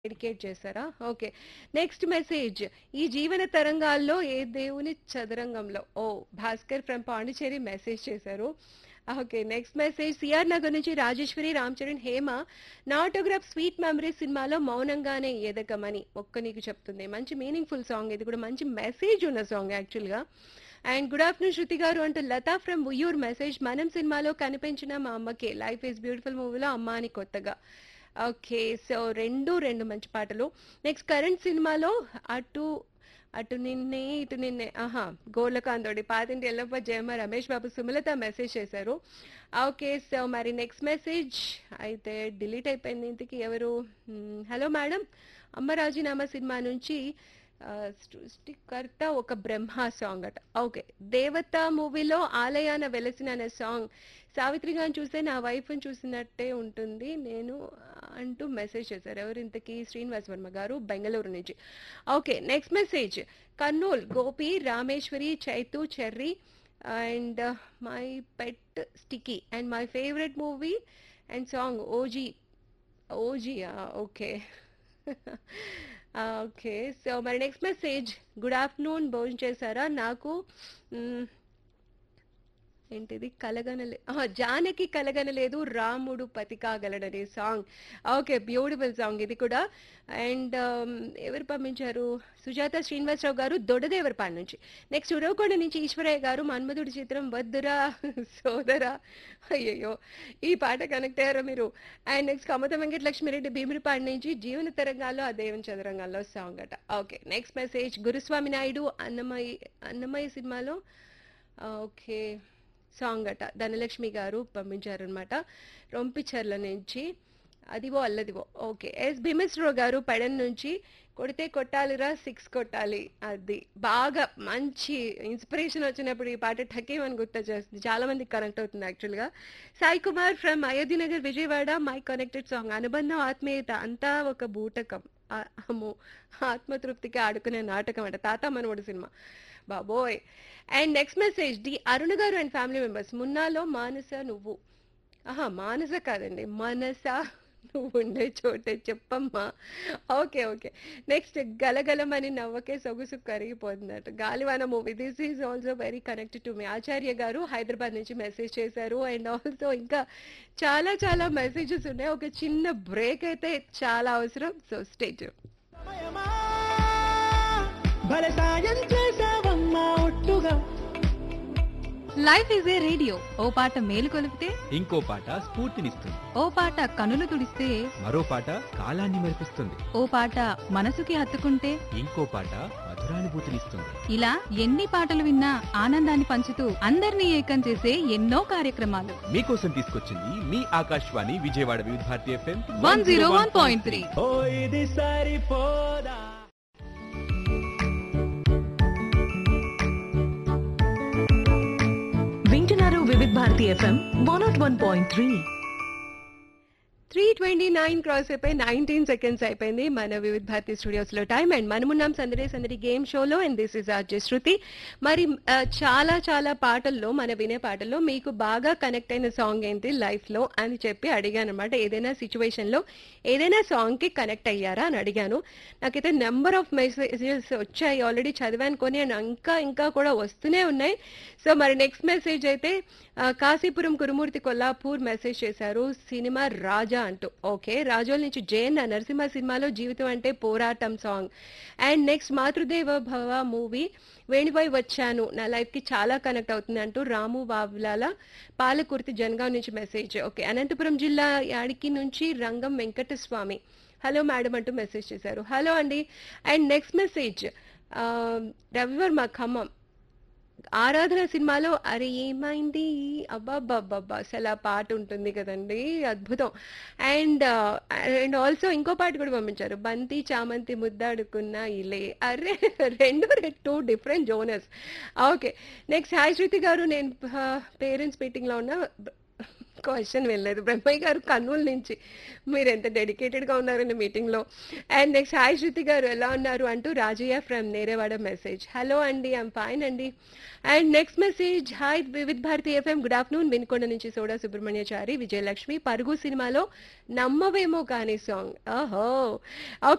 Dedicate చేశారా? Okay. Next message. ఈ జీవన తరంగాల్లో ఏ దేవుని చదరంగంలో oh! Bhaskar from Pondicherry message చేశారు. Okay. Next message CR Nagar నుంచి రాజేశ్వరి, రామ్ చరణ్, హేమ నా ఆటోగ్రాఫ్ 'స్వీట్ మెమరీస్' సినిమాలో మౌనంగానే ఎదగమని ఒక్క నీకు చెప్తుంది. మంచి మీనింగ్‌ఫుల్ సాంగ్ ఇది కూడా మంచి మెసేజ్ ఉన్న సాంగ్ యాక్చువల్‌గా. అండ్ గుడ్ ఆఫ్టర్‌నూన్ శృతి గారు అంటూ లతా ఫ్రమ్ ఉయ్యూర్ మెసేజ్ మనం సినిమాలో కనిపించిన మా అమ్మకే 'లైఫ్ ఈజ్ బ్యూటిఫుల్' మూవీలో అమ్మ అని కొత్తగా. ఓకే. సో 2, 2 మంచి పాటలు. నెక్స్ట్ కరెంట్ సినిమాలో అటు అటు నిన్నే ఇటు నిన్నే ఆహా! గోర్లకాంతోడి పాతింటి ఎల్లప్ప జయమ్మ, రమేష్ బాబు, సుమలత మెసేజ్ చేశారు. ఓకే. సో మరి నెక్స్ట్ మెసేజ్ అయితే డిలీట్ అయిపోయింది. ఇంతకీ ఎవరు? Hmm. Hello madam. Amma Rajinama cinema నుంచి ఆహ్, సృష్టికర్త ఒక బ్రహ్మ సాంగ్ అట. ఓకే. 'దేవత' మూవీలో 'ఆలయాన వెలసిన' అనే సాంగ్ సావిత్రి గారిని చూస్తే నా వైఫ్‌ని చూసినట్టే ఉంటుంది నేను అంటూ మెసేజ్ చేశారు. ఎవరు ఇంతకీ? శ్రీనివాస్ వర్మ గారు బెంగళూరు నుంచి. Okay. Next message. Kurnool Gopi, Rameswari, Chaitu, cherry and my pet sticky and my favourite movie and song 'OG'. ఓజీయా? ఓకే. ఆ! ఓకే. సో మరి నెక్స్ట్ మెసేజ్. గుడ్ ఆఫ్టర్‌నూన్ భోంచేశారా? నాకు హ్మ్. ఏంటిది? కలగనలే అహా! 'జానకి కలగనలేదు రాముడు పతి కాగలడనే' సాంగ్. ఓకే. బ్యూటిఫుల్ సాంగ్ ఇది కూడా. అండ్ ఎవరు పంపించారు? సుజాత శ్రీనివాసరావు గారు దొడదేవరపాడు నుంచి. నెక్స్ట్ ఉరవకొండ నుంచి ఈశ్వరయ్య గారు మన్మధుడి చిత్రం వద్దురా సోదరా అయ్యయ్యో! ఈ పాట కనెక్ట్ అయ్యారా మీరు? అండ్ నెక్స్ట్ కమత వెంకటలక్ష్మిరెడ్డి భీమునిపాడు నుంచి జీవన తరంగాల్లో ఆ దేవుని చదరంగంలో సాంగ్ అట. Okay. Next message. Guruswamy Naidu Annamayya Annamayya సినిమాలో ఓకే. సాంగ్ అట. ధనలక్ష్మి గారు పంపించారనమాట. రొంపిచెర్ల నుంచి. అదివో అల్లదివో. ఓకే. ఎస్ భీమేశ్వరరావు గారు పెడన్ నుంచి కొడితే కొట్టాలిరా సిక్స్ కొట్టాలి అది. బాగా మంచి ఇన్స్పిరేషన్ వచ్చినప్పుడు ఈ పాట ఠకీమని గుర్తు చేస్తుంది. చాలా మందికి కనెక్ట్ అవుతుంది యాక్చువల్‌గా. Sai Kumar from Ayodhyanagar Vijayawada my connected song అనుబంధం ఆత్మీయత అంతా ఒక బూటకం. ఆహ్, అమ్మో! ఆత్మతృప్తికి ఆడుకునే నాటకం అట. తాత మనవడు సినిమా. బాబోయ్! And next message. D Aruna garu and family members. మున్నాలో మానస నువ్వు. ఆహా! మానస కాదండి. మనస నువ్వుండే చోటే చెప్పమ్మా. ఓకే. ఓకే. నెక్స్ట్ గలగలమని నవ్వకే సొగసు కరిగిపోతుందట. Galivana movie. This is also very connected to me. Acharya garu Hyderabad నుంచి మెసేజ్ చేశారు. అండ్ ఆల్సో ఇంకా చాలా చాలా మెసేజెస్ ఉన్నాయి. ఒక చిన్న బ్రేక్ అయితే చాలా అవసరం. So stay tune. సమయమా భలే సాయం చేసావమ్మా ఒట్టుగా లైఫ్ ఈజ్ ఏ రేడియో ఓ పాట మేలు కొలిపితే ఇంకో పాట స్ఫూర్తినిస్తుంది ఓ పాట కనులు తుడిస్తే మరో పాట కాలాన్ని మెరిపిస్తుంది ఓ పాట మనసుకి హత్తుకుంటే ఇంకో పాట మధురానుభూతినిస్తుంది ఇలా ఎన్ని పాటలు విన్నా ఆనందాన్ని పంచుతూ అందరినీ ఏకం చేసే ఎన్నో కార్యక్రమాలు మీకోసం తీసుకొచ్చింది మీ Akashvani Vijayawada Vividh Bharati FM one zero one point three ఓ ఇది సరిపోదా వింటున్నారు Vividh Bharati FM one nought one point three 3:29 cross అయిపోయి 19 సెకండ్స్ అయిపోయింది మన వివిధ భారతి స్టూడియోస్ లో టైం అండ్ మనమున్నాం సందడి సందడి గేమ్ షోలో and this is RJ Shruti మరి ఆ, చాలా చాలా పాటల్లో మన వినే పాటల్లో మీకు బాగా కనెక్ట్ అయిన సాంగ్ ఏంటి లైఫ్ లో అని చెప్పి అడిగాను అనమాట ఏదైనా సిచ్యువేషన్ లో ఏదైనా సాంగ్ కి కనెక్ట్ అయ్యారా అని అడిగాను నాకైతే నెంబర్ ఆఫ్ మెసేజెస్ వచ్చాయి ఆల్రెడీ చదివాను కొని అండ్ ఇంకా ఇంకా కూడా వస్తూనే ఉన్నాయి సో మరి నెక్స్ట్ మెసేజ్ అయితే ఆ, కాశీపురం కురుమూర్తి కొల్లాపూర్ మెసేజ్ చేశారు సినిమా రాజా అంటూ ఓకే రాజోల్ నుంచి జయన్ నరసింహ సినిమాలో జీవితం అంటే పోరాటం సాంగ్ అండ్ నెక్స్ట్ మాతృదేవ భవ మూవీ వేణిపై వచ్చాను నా లైఫ్ కి చాలా కనెక్ట్ అవుతుంది అంటూ రాము వావ్లాల పాలకుర్తి జనగాం నుంచి మెసేజ్ ఓకే అనంతపురం జిల్లా యాడికి నుంచి రంగం వెంకటస్వామి హలో మేడం అంటూ మెసేజ్ చేశారు హలో అండి and next message Ravivarma Khammam Aradhana సినిమాలో అరే ఏమైంది అబ్బాబ్బాబ్బా అసలు ఆ పాట ఉంటుంది కదండి అద్భుతం అండ్ అండ్ ఆల్సో ఇంకో పాట కూడా పంపించారు బంతి చామంతి ముద్దాడుకున్న ఇలే అరే రెండు two different genres okay next hi Shruti garu నేను పేరెంట్స్ మీటింగ్లో ఉన్న క్వశ్చన్ వెళ్ళలేదు బ్రహ్మయ్య గారు కర్నూలు నుంచి మీరు ఎంత డెడికేటెడ్గా ఉన్నారండి మీటింగ్లో అండ్ నెక్స్ట్ హాయ్ శృతి గారు ఎలా ఉన్నారు అంటూ Rajaiah from Nerevada message hello అండి ఐమ్ ఫైన్ అండి and next message hi Vividh Bharati FM good afternoon Vinukonda నుంచి సోడా సుబ్రహ్మణ్యచారి విజయలక్ష్మి పరుగు సినిమాలో నమ్మవేమో కానీ సాంగ్ ఓహో